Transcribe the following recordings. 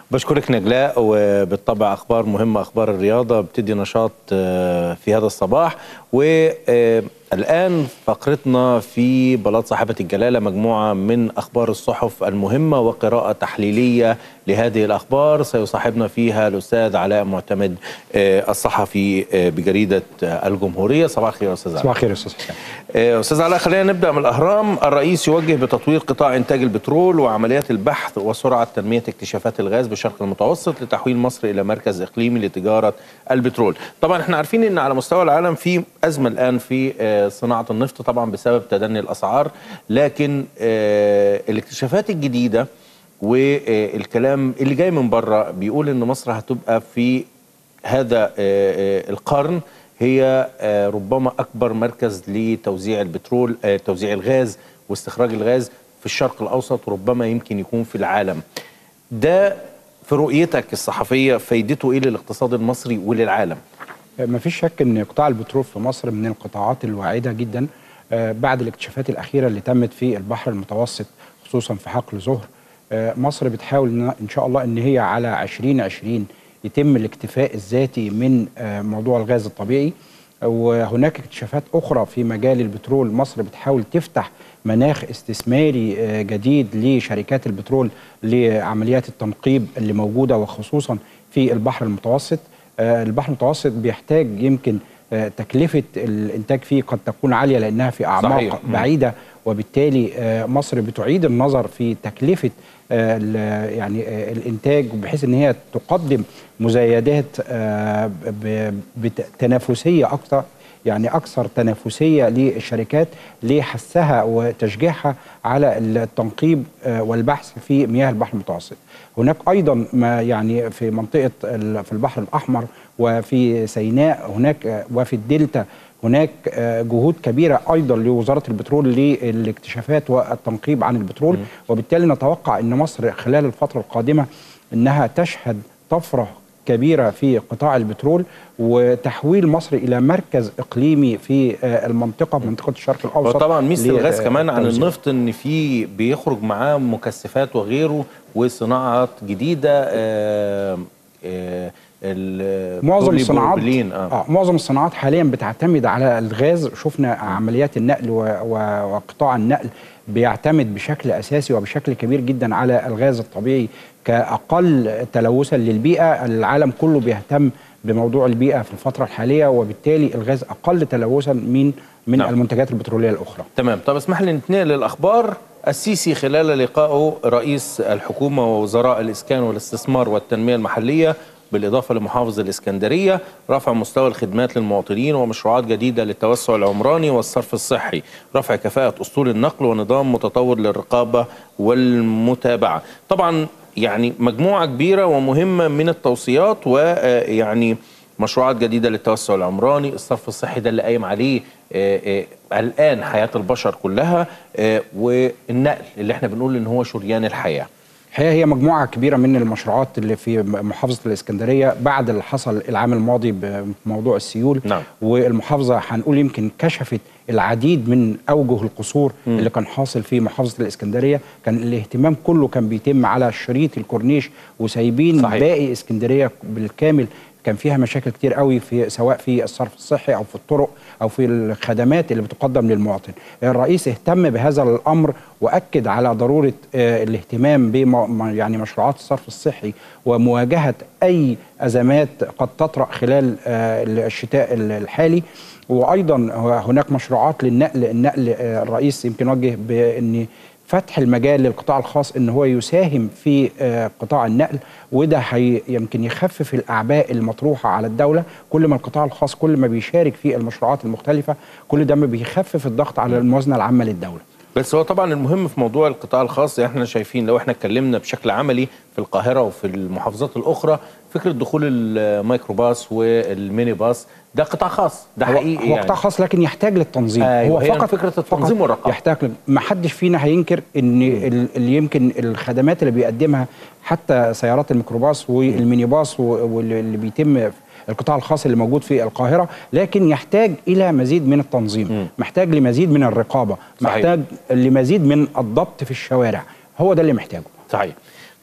بشكرك نجلاء وبالطبع اخبار مهمه اخبار الرياضه بتدي نشاط آه، في هذا الصباح والان فقرتنا في بلاط صاحبه الجلاله مجموعه من اخبار الصحف المهمه وقراءه تحليليه لهذه الاخبار سيصاحبنا فيها الاستاذ علاء معتمد آه، الصحفي آه، بجريده آه، الجمهوريه صباح الخير يا استاذ علاء صباح الخير يا استاذ حسام آه، استاذ علاء خلينا نبدا من الاهرام الرئيس يوجه بتطوير قطاع انتاج البترول وعمليات البحث وسرعه تنميه اكتشافات الغاز بالشرق المتوسط لتحويل مصر الى مركز اقليمي لتجاره البترول طبعا احنا عارفين ان على مستوى العالم في ازمه الان في آه، صناعه النفط طبعا بسبب تدني الاسعار لكن آه، الاكتشافات الجديده والكلام اللي جاي من بره بيقول ان مصر هتبقى في هذا آه، آه، القرن هي آه، ربما اكبر مركز لتوزيع البترول آه، توزيع الغاز واستخراج الغاز في الشرق الاوسط وربما يمكن يكون في العالم ده في رؤيتك الصحفيه فايدته ايه للاقتصاد المصري وللعالم ما فيش شك ان قطاع البترول في مصر من القطاعات الواعده جدا آه، بعد الاكتشافات الاخيره اللي تمت في البحر المتوسط خصوصا في حقل زهر آه، مصر بتحاول إن- ان شاء الله ان هي على 2020 يتم الاكتفاء الذاتي من آه، موضوع الغاز الطبيعي وهناك اكتشافات اخرى في مجال البترول مصر بتحاول تفتح مناخ استثماري آه، جديد لشركات البترول لعمليات التنقيب اللي موجوده وخصوصا في البحر المتوسط آه، البحر المتوسط بيحتاج يمكن آه، تكلفه الانتاج فيه قد تكون عاليه لانها في اعماق صحيح. مم. بعيده وبالتالي آه، مصر بتعيد النظر في تكلفه آه، ال- يعني آه، الانتاج بحيث ان هي تقدم مزايدات آه، ب- بت- تنافسيه اكثر يعني اكثر تنافسيه للشركات لحثها وتشجيعها على التنقيب آه، والبحث في مياه البحر المتوسط. هناك ايضا ما يعني في منطقه ال- في البحر الاحمر وفي سيناء هناك آه، وفي الدلتا هناك آه، جهود كبيره ايضا لوزاره البترول للاكتشافات والتنقيب عن البترول وبالتالي نتوقع ان مصر خلال الفتره القادمه انها تشهد طفره كبيره في قطاع البترول وتحويل مصر الى مركز اقليمي في آه، المنطقه منطقه الشرق الاوسط وطبعا ميزه ل- الغاز كمان عن توزيع. النفط ان في بيخرج معاه مكثفات وغيره وصناعات جديده آه، آه، ال- معظم الصناعات بوليبروبيلين، آه. آه معظم الصناعات حاليا بتعتمد على الغاز شفنا عمليات النقل و... و... وقطاع النقل بيعتمد بشكل اساسي وبشكل كبير جدا على الغاز الطبيعي كاقل تلوثا للبيئه العالم كله بيهتم بموضوع البيئه في الفتره الحاليه وبالتالي الغاز اقل تلوثا من من نعم. نعم. المنتجات البتروليه الاخرى تمام طب اسمح لي ننتقل للاخبار السيسي خلال لقائه رئيس الحكومه ووزراء الاسكان والاستثمار والتنميه المحليه بالاضافه لمحافظ الاسكندريه رفع مستوى الخدمات للمواطنين ومشروعات جديده للتوسع العمراني والصرف الصحي رفع كفاءه اسطول النقل ونظام متطور للرقابه والمتابعه طبعا يعني مجموعه كبيره ومهمه من التوصيات ويعني مشروعات جديدة للتوسع العمراني الصرف الصحي ده اللي قايم عليه آه، آه، الآن حياة البشر كلها آه، والنقل اللي احنا بنقول ان هو شريان الحياة الحقيقه هي مجموعه كبيره من المشروعات اللي في محافظه الاسكندريه بعد اللي حصل العام الماضي بموضوع السيول نعم. والمحافظه هنقول يمكن كشفت العديد من اوجه القصور مم. اللي كان حاصل في محافظه الاسكندريه كان الاهتمام كله كان بيتم على شريط الكورنيش وسايبين صحيح. باقي اسكندريه بالكامل كان فيها مشاكل كتير قوي في سواء في الصرف الصحي او في الطرق او في الخدمات اللي بتقدم للمواطن الرئيس اهتم بهذا الامر واكد على ضروره آه، الاهتمام بم يعني مشروعات الصرف الصحي ومواجهه اي ازمات قد تطرا خلال آه، الشتاء الحالي وايضا هناك مشروعات للنقل النقل آه، الرئيس يمكن وجه بان فتح المجال للقطاع الخاص ان هو يساهم في آه، قطاع النقل وده هي يمكن يخفف الاعباء المطروحه على الدوله كل ما القطاع الخاص كل ما بيشارك في المشروعات المختلفه كل ده ما بيخفف الضغط على الموازنه العامه للدوله بس هو طبعا المهم في موضوع القطاع الخاص احنا شايفين لو احنا اتكلمنا بشكل عملي في القاهرة وفي المحافظات الأخرى فكرة دخول الميكروباص والميني باص ده قطاع خاص ده هو, حقيقي هو يعني. قطاع خاص لكن يحتاج للتنظيم أيوة، هو هي فقط فكرة التنظيم فقط والرقابة. يحتاج ما حدش فينا هينكر ان ال- اللي يمكن الخدمات اللي بيقدمها حتى سيارات الميكروباص والميني باص و- واللي بيتم القطاع الخاص اللي موجود في القاهره لكن يحتاج الى مزيد من التنظيم محتاج لمزيد من الرقابه صحيح. محتاج لمزيد من الضبط في الشوارع هو ده اللي محتاجه صحيح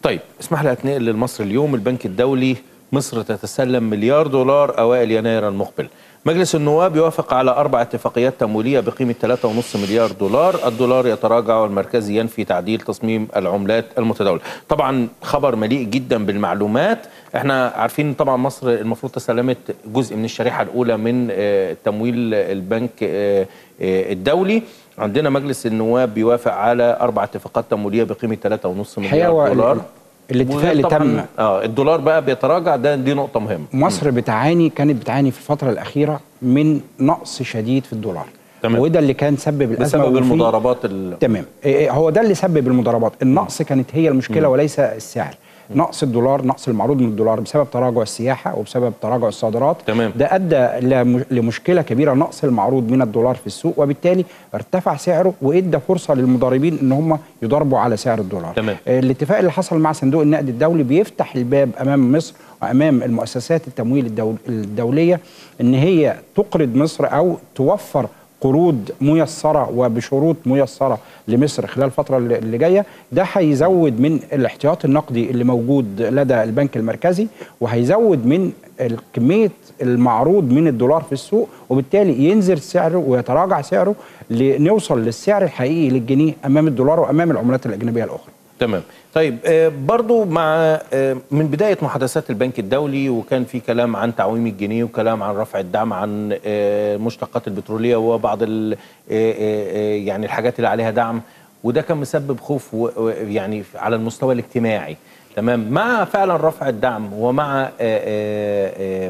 طيب اسمح لي اتنقل للمصر اليوم البنك الدولي مصر تتسلم مليار دولار اوائل يناير المقبل مجلس النواب يوافق على اربع اتفاقيات تمويليه بقيمه 3.5 مليار دولار، الدولار يتراجع والمركزي ينفي تعديل تصميم العملات المتداوله. طبعا خبر مليء جدا بالمعلومات، احنا عارفين طبعا مصر المفروض تسلمت جزء من الشريحه الاولى من آه، تمويل البنك آه، آه، الدولي. عندنا مجلس النواب بيوافق على اربع اتفاقات تمويليه بقيمه 3.5 الحقيقة هو مليار ال- دولار. الاتفاق اللي وطبعاً، تم اه الدولار بقى بيتراجع ده دي نقطه مهمه. مصر بتعاني كانت بتعاني في الفترة الأخيرة من نقص شديد في الدولار تمام. وده اللي كان سبب الأزمة بسبب وفي- المضاربات ال... تمام إيه هو ده اللي سبب المضاربات النقص كانت هي المشكله وليس السعر نقص الدولار نقص المعروض من الدولار بسبب تراجع السياحه وبسبب تراجع الصادرات تمام. ده ادى لم- لمشكله كبيره نقص المعروض من الدولار في السوق وبالتالي ارتفع سعره وادى فرصه للمضاربين ان هم يضربوا على سعر الدولار تمام. آه، الاتفاق اللي حصل مع صندوق النقد الدولي بيفتح الباب امام مصر وامام المؤسسات التمويل الدول الدوليه ان هي تقرض مصر او توفر قروض ميسره وبشروط ميسره لمصر خلال الفتره اللي اللي جايه ده هيزود من الاحتياط النقدي اللي موجود لدى البنك المركزي وهيزود من ال- كميه المعروض من الدولار في السوق وبالتالي ينزل سعره ويتراجع سعره لنوصل للسعر الحقيقي للجنيه امام الدولار وامام العملات الاجنبيه الاخرى تمام طيب آه، برضو مع آه، من بداية محادثات البنك الدولي وكان في كلام عن تعويم الجنيه وكلام عن رفع الدعم عن آه، المشتقات البترولية وبعض ال- آه، آه، آه، يعني الحاجات اللي عليها دعم وده كان مسبب خوف و- و- يعني على المستوى الاجتماعي تمام مع فعلا رفع الدعم ومع آه، آه، آه،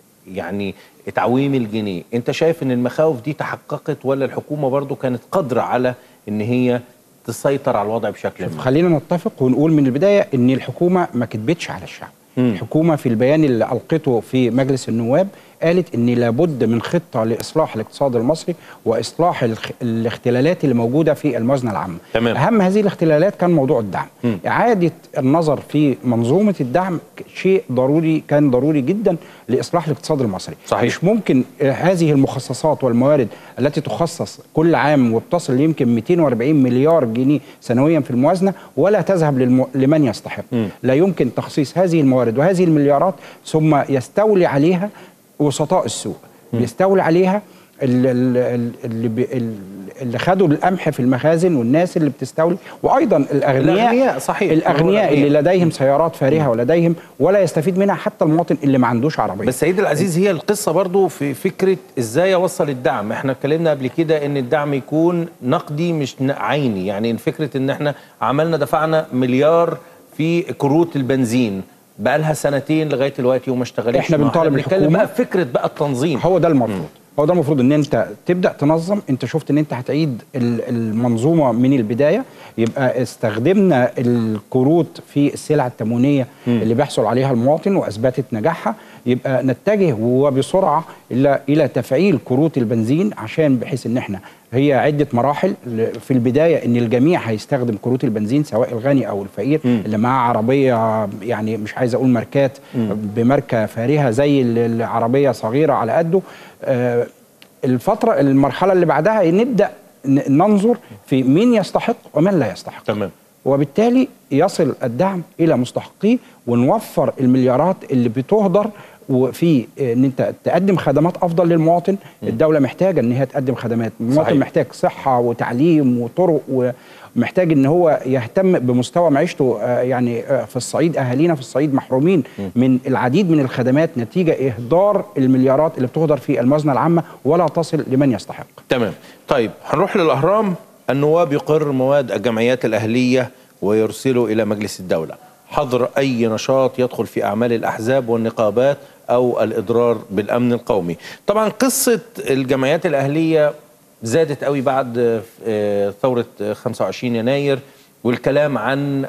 يعني تعويم الجنيه انت شايف ان المخاوف دي تحققت ولا الحكومة برضو كانت قادرة على ان هي تسيطر على الوضع بشكل ما خلينا نتفق ونقول من البدايه ان الحكومه ما كذبتش على الشعب مم. الحكومه في البيان اللي القته في مجلس النواب قالت ان لابد من خطه لاصلاح الاقتصاد المصري واصلاح الخ- الاختلالات اللي موجوده في الموازنه العامه تمام. اهم هذه الاختلالات كان موضوع الدعم مم. اعاده النظر في منظومه الدعم ك- شيء ضروري كان ضروري جدا لاصلاح الاقتصاد المصري صحيح. مش ممكن آه، هذه المخصصات والموارد التي تخصص كل عام وبتصل يمكن 240 مليار جنيه سنويا في الموازنه ولا تذهب للم... لمن يستحق مم. لا يمكن تخصيص هذه الموارد وهذه المليارات ثم يستولي عليها وسطاء السوق يستولي عليها ال- ال- ال- اللي, بي- ال- اللي خدوا القمح في المخازن والناس اللي بتستولي وايضا الاغنياء الأغنياء، صحيح. الاغنياء اللي الأغنياء. لديهم سيارات فارهه ولديهم ولا يستفيد منها حتى المواطن اللي ما عندوش عربيه بس سيد العزيز هي القصة برضو في فكرة ازاي اوصل الدعم احنا اتكلمنا قبل كده ان الدعم يكون نقدي مش ن- عيني يعني فكرة ان احنا عملنا دفعنا مليار في كروت البنزين بقالها سنتين لغايه دلوقتي وما اشتغلتش إحنا ما هو بنطالب بنتكلم الحكومة. بقى في فكره بقى التنظيم هو ده المفروض هو ده المفروض ان انت تبدا تنظم انت شفت ان انت هتعيد ال- المنظومه من البدايه يبقى استخدمنا الكروت في السلع التموينيه اللي بيحصل عليها المواطن واثبتت نجاحها يبقى نتجه وبسرعه الى الى تفعيل كروت البنزين عشان بحيث ان احنا هي عده مراحل ل- في البدايه ان الجميع هيستخدم كروت البنزين سواء الغني او الفقير اللي معاه عربيه يعني مش عايز اقول ماركات بماركه فارهه زي ال- العربيه صغيره على قده آه، الفتره المرحله اللي بعدها نبدا ن- ننظر في مين يستحق ومن لا يستحق تمام وبالتالي يصل الدعم الى مستحقيه ونوفر المليارات اللي بتهدر وفي ان انت تقدم خدمات افضل للمواطن الدوله محتاجه ان هي تقدم خدمات المواطن صحيح. محتاج صحه وتعليم وطرق ومحتاج ان هو يهتم بمستوى معيشته آه، يعني آه، في الصعيد اهالينا في الصعيد محرومين من العديد من الخدمات نتيجه اهدار المليارات اللي بتهدر في الموازنه العامه ولا تصل لمن يستحق تمام طيب هنروح للأهرام النواب يقر مواد الجمعيات الأهلية ويرسله إلى مجلس الدولة حظر أي نشاط يدخل في أعمال الأحزاب والنقابات أو الإضرار بالأمن القومي طبعا قصة الجمعيات الأهلية زادت قوي بعد آه، ثورة آه، 25 يناير والكلام عن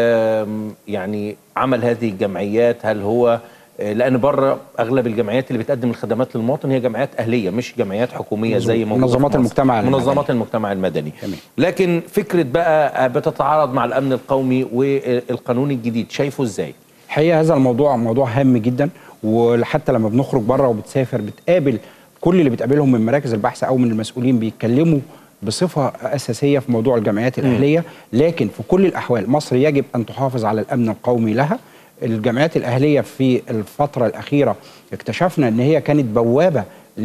آم، يعني عمل هذه الجمعيات هل هو آه، لان بره اغلب الجمعيات اللي بتقدم الخدمات للمواطن هي جمعيات اهليه مش جمعيات حكوميه زي موجودة منظمات في مصر. المجتمع المدني. منظمات المجتمع المدني تمام. لكن فكره بقى بتتعارض مع الامن القومي والقانون الجديد شايفه ازاي الحقيقه هذا الموضوع موضوع هام جدا وحتى لما بنخرج بره وبتسافر بتقابل كل اللي بتقابلهم من مراكز البحث او من المسؤولين بيتكلموا بصفه اساسيه في موضوع الجمعيات الاهليه لكن في كل الاحوال مصر يجب ان تحافظ على الامن القومي لها الجمعيات الاهليه في الفتره الاخيره اكتشفنا ان هي كانت بوابه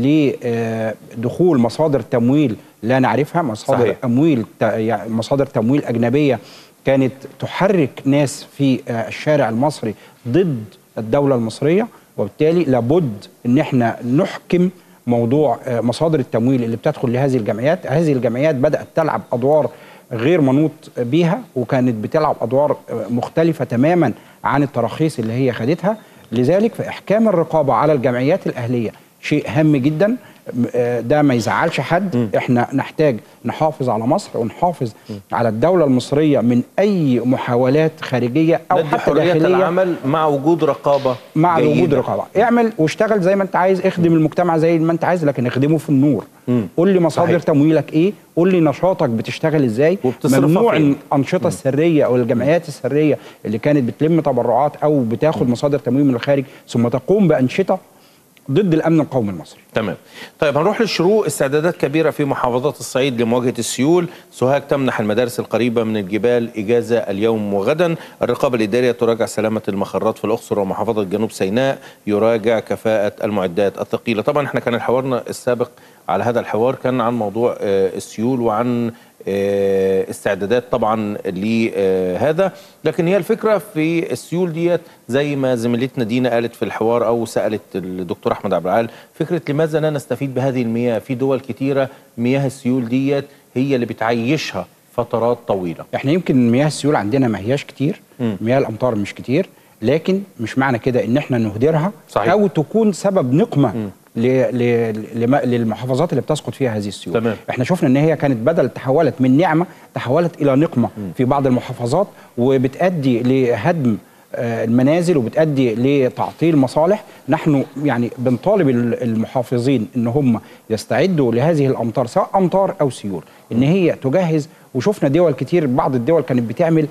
لدخول مصادر تمويل لا نعرفها مصادر صحيح. تمويل ت- يعني مصادر تمويل اجنبيه كانت تحرك ناس في آه، الشارع المصري ضد الدوله المصريه وبالتالي لابد ان احنا نحكم موضوع آه، مصادر التمويل اللي بتدخل لهذه الجمعيات هذه الجمعيات بدات تلعب ادوار غير منوط بيها وكانت بتلعب ادوار آه، مختلفه تماما عن التراخيص اللي هي خدتها لذلك فاحكام الرقابه على الجمعيات الاهليه شيء هام جدا م- آه، ده ما يزعلش حد احنا نحتاج نحافظ على مصر ونحافظ على الدوله المصريه من اي محاولات خارجيه او ندي حتى حريه داخليه العمل مع وجود رقابه مع جيدة. وجود رقابه اعمل واشتغل زي ما انت عايز اخدم المجتمع زي ما انت عايز لكن اخدمه في النور مم. قول لي مصادر صحيح. تمويلك ايه قول لي نشاطك بتشتغل ازاي وبتصرفها ممنوع فين؟ الانشطه السريه او الجمعيات السريه اللي كانت بتلم تبرعات او بتاخد مصادر تمويل من الخارج ثم تقوم بانشطه ضد الامن القومي المصري تمام طيب هنروح للشروق استعدادات كبيرة في محافظات الصعيد لمواجهة السيول سوهاج تمنح المدارس القريبة من الجبال إجازة اليوم وغدا الرقابة الإدارية تراجع سلامة المخرات في الأقصر ومحافظة جنوب سيناء يراجع كفاءة المعدات الثقيلة طبعا احنا كان حوارنا السابق على هذا الحوار كان عن موضوع آه، السيول وعن آه، استعدادات طبعا لهذا لكن هي الفكره في السيول ديت زي ما زميلتنا دينا قالت في الحوار او سالت الدكتور احمد عبد العال فكره لماذا لا نستفيد بهذه المياه في دول كتيره مياه السيول ديت هي اللي بتعيشها فترات طويله احنا يمكن مياه السيول عندنا ما هياش كتير مم. مياه الامطار مش كتير لكن مش معنى كده ان احنا نهدرها صحيح. او تكون سبب نقمه ل... ل... لم... للمحافظات اللي بتسقط فيها هذه السيول تمام. احنا شفنا ان هي كانت بدل تحولت من نعمه تحولت الى نقمه في بعض المحافظات وبتؤدي لهدم آه، المنازل وبتؤدي لتعطيل مصالح نحن يعني بنطالب ال- المحافظين ان هم يستعدوا لهذه الامطار سواء امطار او سيول ان هي تجهز وشفنا دول كتير بعض الدول كانت بتعمل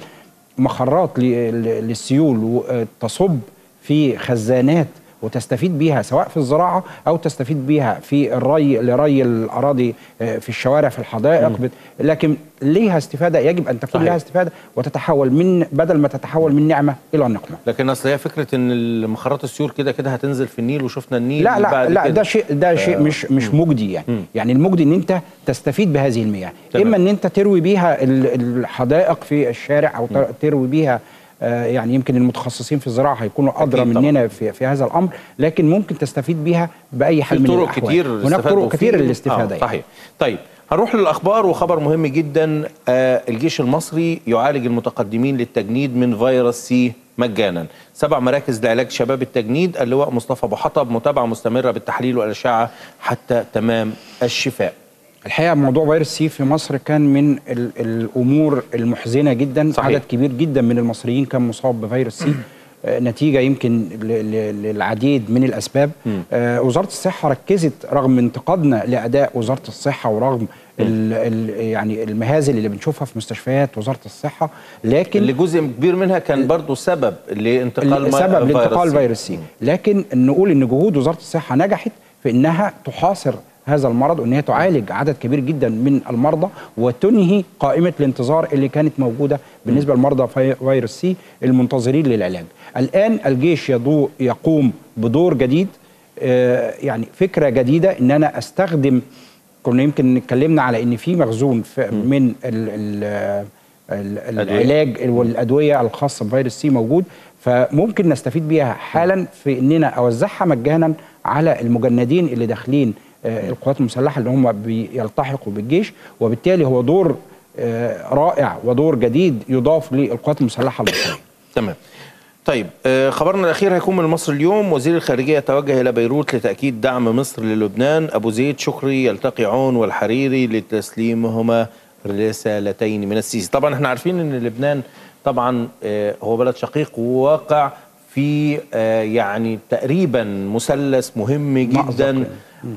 مخرات ل- ل- للسيول وتصب في خزانات وتستفيد بيها سواء في الزراعه او تستفيد بيها في الري لري الاراضي آه، في الشوارع في الحدائق بت... لكن ليها استفاده يجب ان تكون صحيح. لها استفاده وتتحول من بدل ما تتحول من نعمه الى نقمه لكن اصل هي فكره ان المخرات السيول كده كده هتنزل في النيل وشفنا النيل لا لا بعد لا كده. ده شيء ده شيء مش مش مجدي يعني مم. يعني المجدي ان انت تستفيد بهذه المياه تمام. اما ان انت تروي بيها ال- الحدائق في الشارع او تر- تروي بيها آه، يعني يمكن المتخصصين في الزراعه هيكونوا ادرى أكيد طبعاً. مننا في, في هذا الامر لكن ممكن تستفيد بيها باي حال في من طرق الاحوال كتير هناك الاستفادة طرق وفي- كتير للاستفاده آه يعني. صحيح طيب هنروح للاخبار وخبر مهم جدا آه الجيش المصري يعالج المتقدمين للتجنيد من فيروس سي مجانا سبع مراكز لعلاج شباب التجنيد اللواء مصطفى ابو حطب متابعه مستمره بالتحليل والاشعه حتى تمام الشفاء الحقيقه موضوع فيروس سي في مصر كان من ال- الامور المحزنه جدا صحيح. عدد كبير جدا من المصريين كان مصاب بفيروس سي آه، نتيجه يمكن ل- ل- للعديد من الاسباب آه، وزاره الصحه ركزت رغم انتقادنا لاداء وزاره الصحه ورغم ال ال يعني المهازل اللي بنشوفها في مستشفيات وزاره الصحه لكن اللي جزء كبير منها كان برضو سبب لانتقال ما- سبب لانتقال سي. فيروس سي لكن نقول ان جهود وزاره الصحه نجحت في انها تحاصر هذا المرض وان هي تعالج عدد كبير جدا من المرضى وتنهي قائمه الانتظار اللي كانت موجوده بالنسبه لمرضى في- فيروس سي المنتظرين للعلاج. الان الجيش يضو يقوم بدور جديد آه، يعني فكره جديده ان انا استخدم كنا يمكن اتكلمنا على ان في مخزون في من ال ال ال أدوية. العلاج والادويه الخاصه بفيروس سي موجود فممكن نستفيد بيها حالا في اننا اوزعها مجانا على المجندين اللي داخلين آه، القوات المسلحه اللي هم بيلتحقوا بالجيش وبالتالي هو دور آه، رائع ودور جديد يضاف للقوات المسلحه المصريه تمام طيب آه، خبرنا الاخير هيكون من مصر اليوم وزير الخارجيه توجه الى بيروت لتاكيد دعم مصر للبنان ابو زيد شكري يلتقي عون والحريري لتسليمهما رسالتين من السيسي طبعا احنا عارفين ان لبنان طبعا آه، هو بلد شقيق وواقع في آه، يعني تقريبا مثلث مهم مأزق جدا يعني.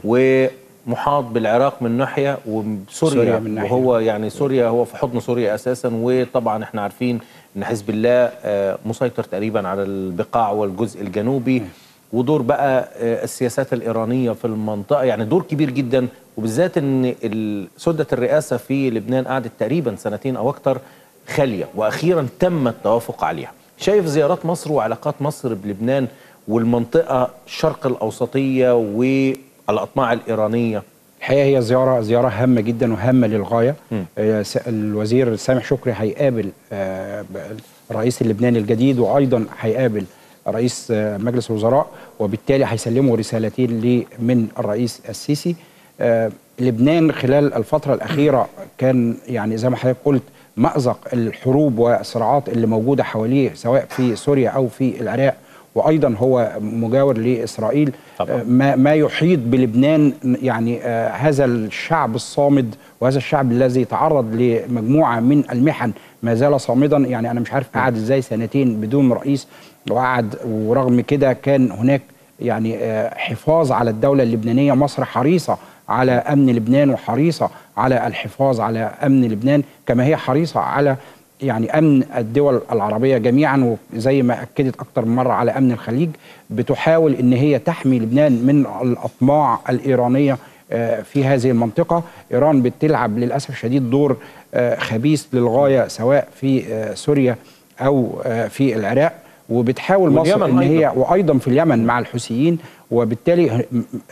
ومحاط بالعراق من ناحيه وسوريا سوريا من ناحية. وهو يعني سوريا هو في حضن سوريا اساسا وطبعا احنا عارفين ان حزب الله آه، مسيطر تقريبا على البقاع والجزء الجنوبي ودور بقى آه، السياسات الإيرانية في المنطقة يعني دور كبير جدا وبالذات أن ال- سدة الرئاسة في لبنان قعدت تقريبا سنتين أو أكتر خالية وأخيرا تم التوافق عليها شايف زيارات مصر وعلاقات مصر بلبنان والمنطقة الشرق الأوسطية والأطماع الإيرانية الحقيقه هي زياره زياره هامه جدا وهامه للغايه آه، س- الوزير سامح شكري هيقابل آه، ب- الرئيس اللبناني الجديد وايضا هيقابل رئيس آه، مجلس الوزراء وبالتالي هيسلموا رسالتين ليه من الرئيس السيسي آه، لبنان خلال الفتره الاخيره كان يعني زي ما حضرتك قلت مأزق الحروب والصراعات اللي موجوده حواليه سواء في سوريا او في العراق وايضا هو مجاور لاسرائيل طبعاً. آه، ما ما يحيط بلبنان يعني آه، هذا الشعب الصامد وهذا الشعب الذي تعرض لمجموعه من المحن ما زال صامدا يعني انا مش عارف قعد ازاي سنتين بدون رئيس وقعد ورغم كده كان هناك يعني آه، حفاظ على الدوله اللبنانيه مصر حريصه على امن لبنان وحريصه على الحفاظ على امن لبنان كما هي حريصه على يعني امن الدول العربيه جميعا وزي ما اكدت اكتر من مره على امن الخليج بتحاول ان هي تحمي لبنان من الاطماع الايرانيه آه، في هذه المنطقه ايران بتلعب للاسف الشديد دور آه، خبيث للغايه سواء في آه، سوريا او آه، في العراق وبتحاول مصر واليمن ان هي أيضاً. وايضا في اليمن مع الحوثيين وبالتالي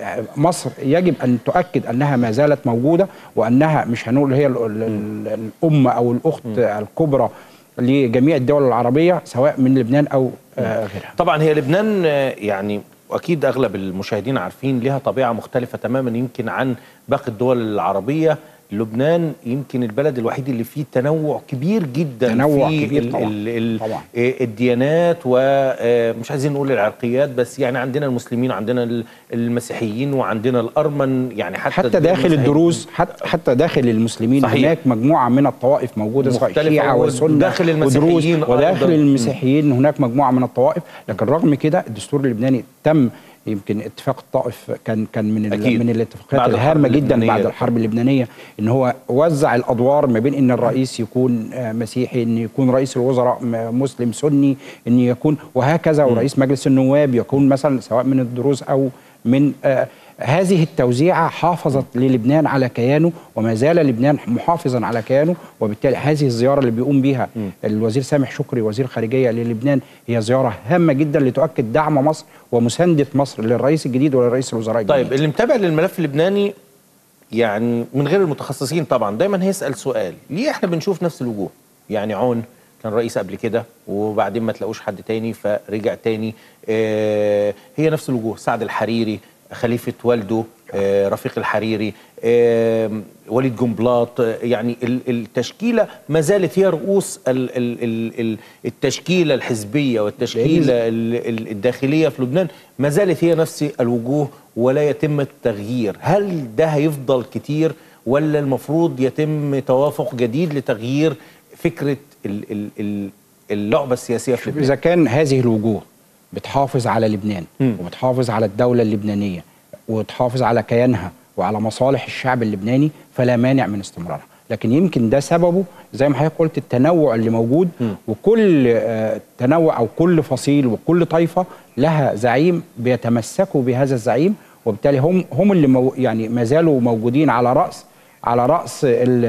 مصر يجب ان تؤكد انها ما زالت موجوده وانها مش هنقول هي ال- ال- ال- الام او الاخت الكبرى لجميع الدول العربيه سواء من لبنان او آه، غيرها. طبعا هي لبنان آه، يعني واكيد اغلب المشاهدين عارفين لها طبيعه مختلفه تماما يمكن عن باقي الدول العربيه لبنان يمكن البلد الوحيد اللي فيه تنوع كبير جدا تنوع في كبير ال طبعاً. ال ال طبعاً. آه، الديانات ومش عايزين نقول العرقيات بس يعني عندنا المسلمين وعندنا ال- المسيحيين وعندنا الارمن يعني حتى حتى داخل المسيحيين. الدروز حتى حتى داخل المسلمين صحيح. هناك مجموعه من الطوائف موجوده سواء مختلفة شيعه وسنه وداخل المسيحيين ودروز أيضاً. وداخل مم. المسيحيين هناك مجموعه من الطوائف لكن رغم كده الدستور اللبناني تم يمكن اتفاق الطائف كان كان من ال- أكيد. من الاتفاقيات بعد الحرب الهامه جدا اللبنانية. بعد الحرب اللبنانيه ان هو وزع الادوار ما بين ان الرئيس يكون آه، مسيحي ان يكون رئيس الوزراء م- مسلم سني ان يكون وهكذا ورئيس مجلس النواب يكون مثلا سواء من الدروز او من آه هذه التوزيعه حافظت للبنان على كيانه وما زال لبنان محافظا على كيانه وبالتالي هذه الزياره اللي بيقوم بيها الوزير سامح شكري وزير خارجيه للبنان هي زياره هامه جدا لتؤكد دعم مصر ومسانده مصر للرئيس الجديد ولرئيس الوزراء الجديد طيب اللي متابع للملف اللبناني يعني من غير المتخصصين طبعا دايما هيسال سؤال ليه احنا بنشوف نفس الوجوه يعني عون كان رئيس قبل كده وبعدين ما تلاقوش حد تاني فرجع تاني آه هي نفس الوجوه سعد الحريري خليفه والده آه رفيق الحريري آه وليد جنبلاط آه، يعني ال- التشكيله ما زالت هي رؤوس ال- ال- ال- ال- التشكيله الحزبيه والتشكيله ال- ال- الداخليه في لبنان ما زالت هي نفس الوجوه ولا يتم التغيير هل ده هيفضل كتير ولا المفروض يتم توافق جديد لتغيير فكره ال- ال- ال- اللعبه السياسيه في لبنان إذا كان هذه الوجوه بتحافظ على لبنان مم. وبتحافظ على الدولة اللبنانية وتحافظ على كيانها وعلى مصالح الشعب اللبناني فلا مانع من استمرارها لكن يمكن ده سببه زي ما حضرتك قلت التنوع اللي موجود مم. وكل آه، تنوع او كل فصيل وكل طائفه لها زعيم بيتمسكوا بهذا الزعيم وبالتالي هم هم اللي مو يعني ما زالوا موجودين على راس على راس ال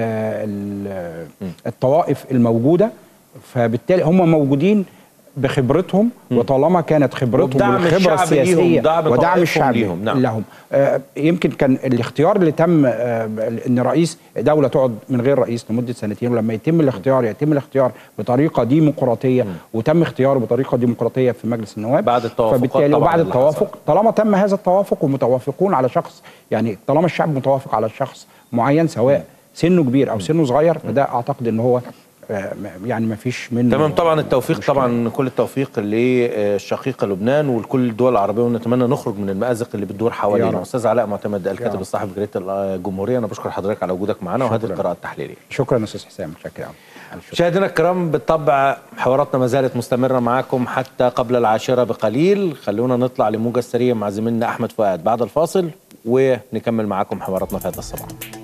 ال الطوائف الموجوده فبالتالي هم موجودين بخبرتهم وطالما كانت خبرتهم وبدعم والخبره الشعب السياسيه ليهم، دعم ودعم طوائفهم الشعب ليهم، نعم. لهم آه يمكن كان الاختيار اللي تم آه ان رئيس دوله تقعد من غير رئيس لمده سنتين ولما يتم الاختيار يتم الاختيار بطريقه ديمقراطيه وتم اختياره بطريقه ديمقراطيه في مجلس النواب بعد التوافقات فبالتالي طبعاً وبعد اللي التوافق طالما تم هذا التوافق ومتوافقون على شخص يعني طالما الشعب متوافق على شخص معين سواء سنه كبير او سنه صغير فده اعتقد ان هو آه يعني ما فيش منه تمام طبعا التوفيق مشكلة. طبعا كل التوفيق للشقيقه لبنان ولكل الدول العربيه ونتمنى نخرج من المازق اللي بتدور يا حوالينا رب. استاذ علاء معتمد الكاتب رب. الصحفي في جريده الجمهوريه انا بشكر حضرتك على وجودك معنا وهذه شكراً. القراءه التحليليه شكرا استاذ حسام متشكر قوي مشاهدينا الكرام بالطبع حواراتنا ما زالت مستمره معاكم حتى قبل العاشره بقليل خلونا نطلع لموجه سريه مع زميلنا احمد فؤاد بعد الفاصل ونكمل معاكم حواراتنا في هذا الصباح